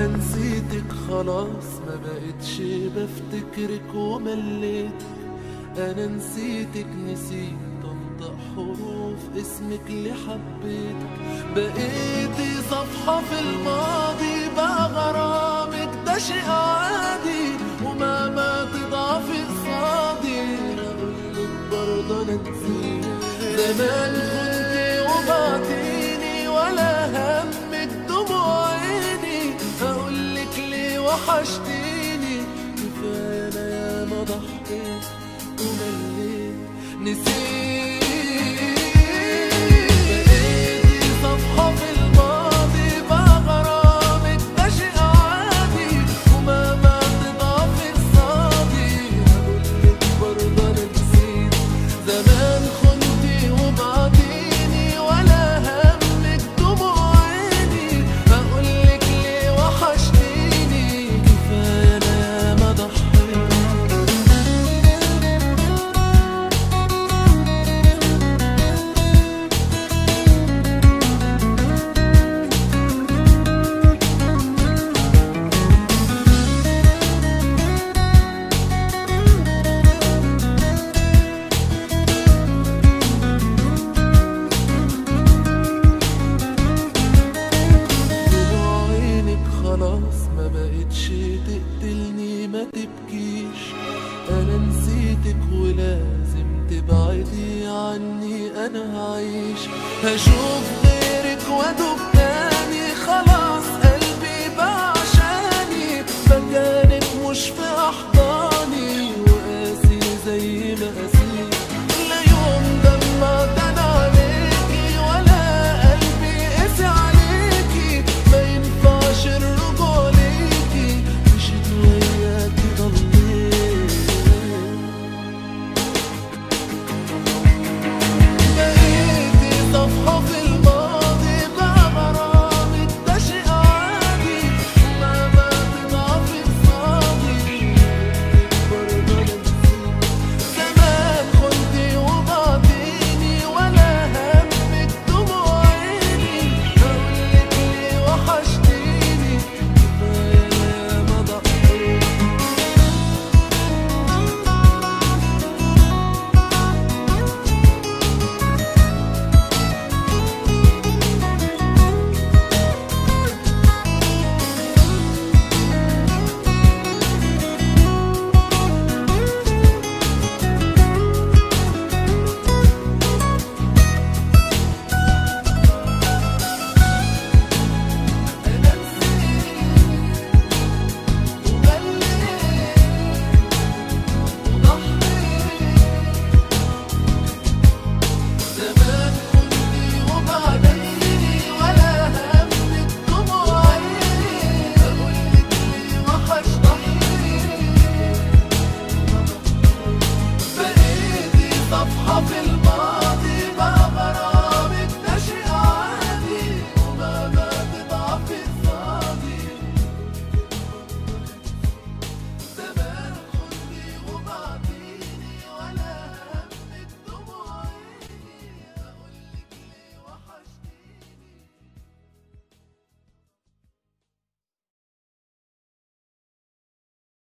نسيتك خلاص ما بقتش بفتكرك ومليت انا نسيتك نسيت انطق حروف اسمك اللي حبيتك بقيتي صفحة في الماضي بقى غرامك ده شيء عادي ومهما تضعفي قصادي اقولك برضه انا نسيت زمان كنتي وبعتيني ولا همك دموع عيني اقولك ليه وحشتيني كفايه انا ياما ضحيت ومليت نسيت بقيتي صفحة في الماضي بقى غرامك ده شيء عادي ومهما تضعفي قصادي هقولك برضه انا نسيت زمان خنتي وبعديني ولا همك دموع عيني هقولك ليه وحشتيني كفايه انا ياما ضحيت دموع عينك خلاص ما بقتش تقتلني ما تبكيش انا نسيتك ولازم تبعدي عني انا هعيش هشوف